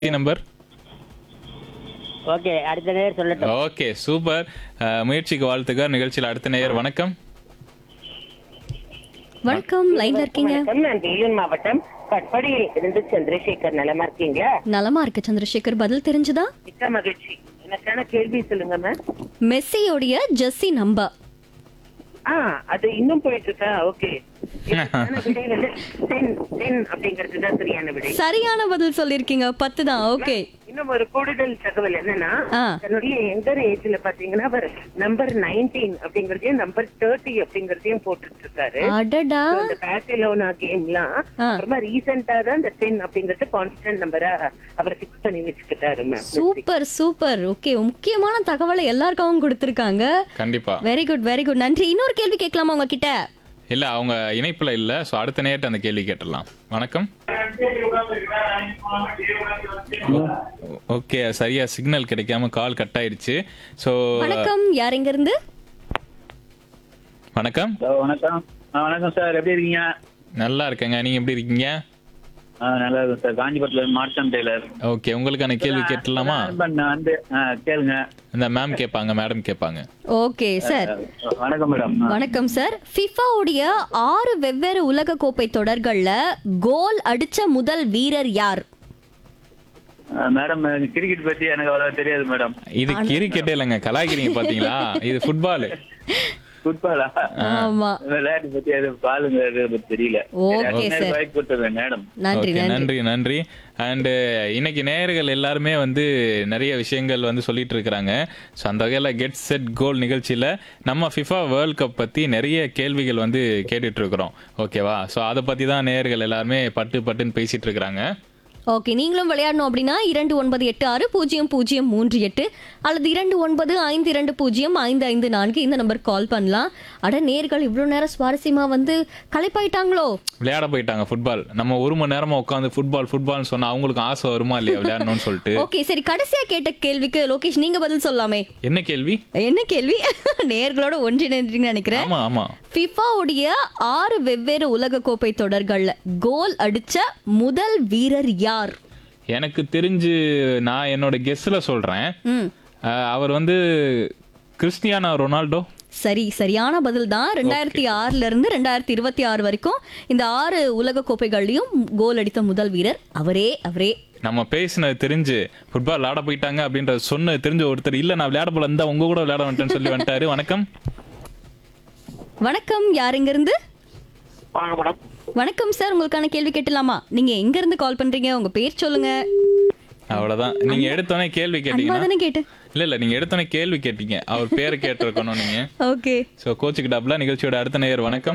Number okay அடுத்த நேரம் சொல்லட்டும் ஓகே சூப்பர் அஹ், முயற்சிக்கு வாழ்த்துக்கள் நிகழ்ச்சியில் அடுத்த நேயர் வணக்கம் வணக்கம் லைன்ல இருக்கீங்க வணக்கம் நான் வேலூர் மாவட்டம் கட்படியில் இருந்து சந்திரசேகர் நலமா இருக்கீங்க நலமா இருக்கு சந்திரசேகர் பதில் தெரிஞ்சுதா மிக்க மகிழ்ச்சி எனக்கான கேள்வி சொல்லுங்க மேம் மெஸ்ஸியோடைய ஜெர்சி நம்பர் ஆ அது இன்னும் போயிட்டு இருக்கா ஓகே எனக்கான விடை வந்து டென் டென் அப்படிங்கிறது தான் சரியான விடை சரியான பதில் சொல்லிருக்கீங்க பத்து தான் ஓகே இன்னும் ஒரு கூடுதல் தகவல் என்னன்னா ஆ. தன்னுடைய எங்கர் ஏஜ்ல பாத்தீங்கன்னா அவர் நம்பர் நைன்டீன் அப்படிங்கறதையும் நம்பர் தேர்ட்டி அப்படிங்கறதையும் போட்டுட்டு இருக்காரு அடடா So, இந்த பார்சிலோனா கேம்லாம் ஆ. ரொம்ப ரீசெண்டா தான் இந்த டென் அப்படிங்கறது கான்ஸ்டன்ட் நம்பரா அவர் ஃபிக்ஸ் பண்ணி வச்சுக்கிட்டாரு மேம் சூப்பர் சூப்பர் ஓகே முக்கியமான தகவலை எல்லாருக்காகவும் கொடுத்திருக்காங்க கண்டிப்பா வெரி குட் வெரி குட் நன்றி இன்னொரு கேள்வி கேட்கலாமா உங்ககிட்ட இல்ல அவங்க இணைப்புல இல்ல சோ அடுத்த நேரத்தை அந்த கேள்வி கேட்டுடலாம் வணக்கம் ஓகே சரியா சிக்னல் கிடைக்காம கால் கட் ஆயிடுச்சு சோ வணக்கம் யார் எங்க இருந்து வணக்கம் ஹலோ வணக்கம் ஆ வணக்கம் சார் எப்படி இருக்கீங்க நல்லா இருக்கேங்க நீங்க எப்படி இருக்கீங்க ஆ நல்லா இருக்கும் சார் காஞ்சிபுரத்துல இருந்து மார்ச்சன் டெய்லர் ஓகே உங்களுக்கான கேள்வி கேட்டுடலாமா நான் வந்து ஆ, கேளுங்க இந்த மேம் கேட்பாங்க மேடம் கேட்பாங்க ஓகே சார் வணக்கம் மேடம் ஆ, வணக்கம் சார் ஃபிஃபாவுடைய ஆறு வெவ்வேறு உலக கோப்பை தொடர்கள்ல கோல் அடிச்ச முதல் வீரர் யார் ஆ, மேடம் கிரிக்கெட் பத்தி எனக்கு அவ்வளவு தெரியாது மேடம் இது கிரிக்கெட்டே இல்லைங்க கலாய்க்கிறீங்க பாத்தீங்களா இது ஃபுட்பால் ஃபுட்பாலா ஆமா விளையாட்டு பத்தி அது பாலுங்க அது பத்தி தெரியல Okay, sir. வாய்ப்பு கொடுத்தது மேடம் நன்றி ஓகே நன்றி நன்றி நன்றி அண்ட் இன்னைக்கு நேயர்கள் எல்லாருமே வந்து நிறைய விஷயங்கள் வந்து சொல்லிட்டு இருக்கிறாங்க ஸோ அந்த வகையில் கெட் செட் கோல் நிகழ்ச்சியில் நம்ம ஃபிஃபா வேர்ல்ட் கப் பற்றி நிறைய கேள்விகள் வந்து கேட்டுட்டு இருக்கிறோம் ஓகேவா ஸோ அதை பற்றி தான் நேயர்கள் எல்லாருமே பட்டு பட்டுன்னு பேசிட்டு இருக்கிறாங்க ஓகே நீங்களும் விளையாடணும் அப்படின்னா இரண்டு ஒன்பது எட்டு ஆறு பூஜ்ஜியம் பூஜ்ஜியம் மூன்று எட்டு அல்லது இரண்டு ஒன்பது ஐந்து இரண்டு பூஜ்ஜியம் ஐந்து ஐந்து நான்கு இந்த நம்பர் கால் பண்ணலாம் அட நேர்கள் இவ்வளோ நேரம் சுவாரஸ்யமா வந்து களைப்பாயிட்டாங்களோ விளையாட போயிட்டாங்க ஃபுட்பால் நம்ம ஒரு மணி நேரமா உட்காந்து ஃபுட்பால் ஃபுட்பால்னு சொன்னா அவங்களுக்கு ஆசை வருமா இல்லையா விளையாடணும்னு சொல்லிட்டு ஓகே சரி கடைசியா கேட்ட கேள்விக்கு லோகேஷ் நீங்க பதில் சொல்லலாமே என்ன கேள்வி என்ன கேள்வி நேர்களோட ஒன்றிணைன்றீங்கன்னு நினைக்கிறேன் ஆமா ஆமா ஃபிஃபாவுடைய ஆறு வெவ்வேறு உலக கோப்பை தொடர்கள்ல கோல் அடிச்ச முதல் வீரர் யார் எனக்கு தெரிஞ்சு நான் என்னோட கெஸ்ல சொல்றேன் ம் அஹ், அவர் வந்து கிறிஸ்டியானோ ரொனால்டோ சரி சரியான பதில் தான் ரெண்டாயிரத்தி ஆறுல இருந்து ரெண்டாயிரத்தி இருபத்தி ஆறு வரைக்கும் இந்த ஆறு உலக கோப்பைகள்லயும் கோல் அடித்த முதல் வீரர் அவரே அவரே நம்ம பேசினது தெரிஞ்சு ஃபுட்பால் விளையாட போயிட்டாங்க அப்படின்றது சொன்னது தெரிஞ்ச ஒருத்தர் இல்ல நான் விளையாட போல இருந்தா உங்க கூட விளையாட வந்துட்டேன்னு சொல்லி வந்துட்டாரு வணக்கம் வணக்கம் யார் எங்க இருந்து வாங்க மேடம் வணக்கம் சார் உங்களுக்கான கேள்வி கேட்டலாமா நீங்க எங்க இருந்து கால் பண்றீங்க உங்க பேர் சொல்லுங்க அவ்வளவுதான் நீங்க எடுத்தோடனே கேள்வி அன்பா கேட்டீங்கன்னா தானே கேட்டேன் இல்ல இல்ல நீங்க எடுத்தோடனே கேள்வி கேட்டீங்க அவர் பேரை கேட்டிருக்கணும் நீங்க ஓகே சோ கோச்சுக்கு டாப்ல நிகழ்ச்சியோட அடுத்த நேயர் வணக்கம்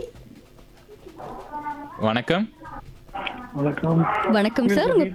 வணக்கம் வணக்கம் வணக்கம் சார் உங்க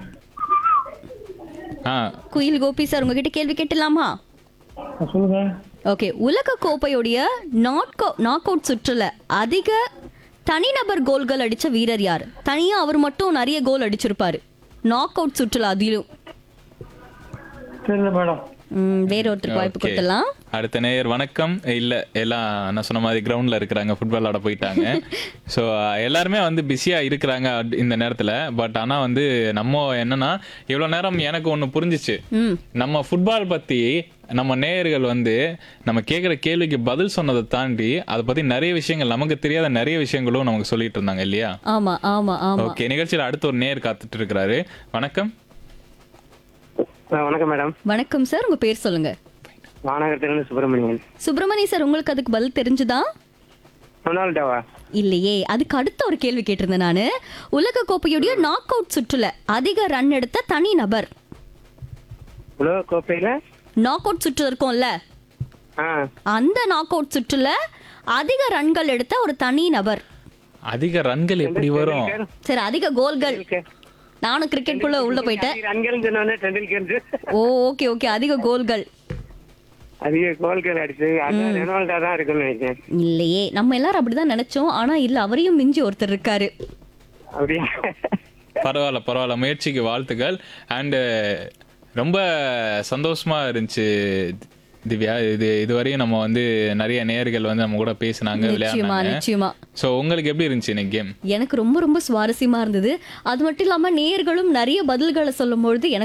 ஆ குயில் கோபி சார் உங்ககிட்ட கேள்வி கேட்டலாமா சொல்லுங்க ஓகே உலக கோப்பையுடைய நாட் நாக் அவுட் சுற்றுல அதிக தனிநபர் கோல்கள் அடிச்ச வீரர் யார் தனியா அவர் மட்டும் நிறைய கோல் அடிச்சிருப்பாரு நாக் அவுட் சுற்றுல அதிலும் தெரியல மேடம் ம், வேற ஒருத்தருக்கு வாய்ப்பு Okay. கொடுத்துடலாம் அடுத்த நேயர் வணக்கம் இல்ல எல்லாம் நான் சொன்ன மாதிரி கிரவுண்ட்ல இருக்கிறாங்க ஃபுட்பால் ஆட போயிட்டாங்க ஸோ எல்லாருமே வந்து பிஸியா இருக்கிறாங்க அட்- இந்த நேரத்துல பட் ஆனா வந்து நம்ம என்னன்னா இவ்வளவு நேரம் எனக்கு ஒண்ணு புரிஞ்சிச்சு ம் நம்ம ஃபுட்பால் பத்தி நம்ம நேயர்கள் வந்து நம்ம கேட்குற கேள்விக்கு பதில் சொன்னதை தாண்டி அதை பத்தி நிறைய விஷயங்கள் நமக்கு தெரியாத நிறைய விஷயங்களும் நமக்கு சொல்லிட்டு இருந்தாங்க இல்லையா ஆமா ஆமா ஆமா ஓகே நிகழ்ச்சியில் அடுத்த ஒரு நேயர் காத்துட்டு இருக்கிறாரு வணக்கம் வணக்கம் மேடம் வணக்கம் சார் உங்க பேர் சொல்லுங்க மாநகரத்திலிருந்து சுப்பிரமணியன் சுப்பிரமணிய சார் உங்களுக்கு அதுக்கு பதில் தெரிஞ்சுதா ரொனால்டோவா இல்லையே அதுக்கு அடுத்த ஒரு கேள்வி கேட்டிருந்தேன் நானு உலக கோப்பையுடைய நாக் அவுட் சுற்றுல அதிக ரன் எடுத்த தனி நபர் உலக கோப்பையில நாக் அவுட் சுற்று இருக்கும்ல ஆ அந்த நாக் அவுட் சுற்றுல அதிக ரன்கள் எடுத்த ஒரு தனி நபர் அதிக ரன்கள் எப்படி வரும் சரி அதிக கோல்கள் நானும் கிரிக்கெட் குள்ள உள்ள போயிட்டேன் ரன்கள் சொன்னோன்னே டெண்டுல்கர் ஓ ஓகே ஓகே அதிக கோல்கள் அதிக கோல்கள் அடிச்சு அதான் ரொனால்டோ தான் இருக்குன்னு நினைக்கிறேன் இல்லையே நம்ம எல்லாரும் அப்படிதான் நினைச்சோம் ஆனா இல்ல அவரையும் மிஞ்சி ஒருத்தர் இருக்காரு அப்படியா பரவாயில்ல பரவாயில்ல முயற்சிக்கு வாழ்த்துக்கள் அண்டு ரொம்ப சந்தோஷமா இருந்துச்சு திவ்யா இது இதுவரையும் நம்ம வந்து நிறைய நேயர்கள் வந்து நம்ம கூட பேசினாங்க நிச்சயமா விளையாடுனாங்க நிச்சயமா ஸோ உங்களுக்கு எப்படி இருந்துச்சு இன்னைக்கு கேம் எனக்கு ரொம்ப ரொம்ப சுவாரஸ்யமா இருந்தது அது மட்டும் இல்லாம நேயர்களும் நிறைய பதில்களை சொல்லும் பொழுது எனக்கு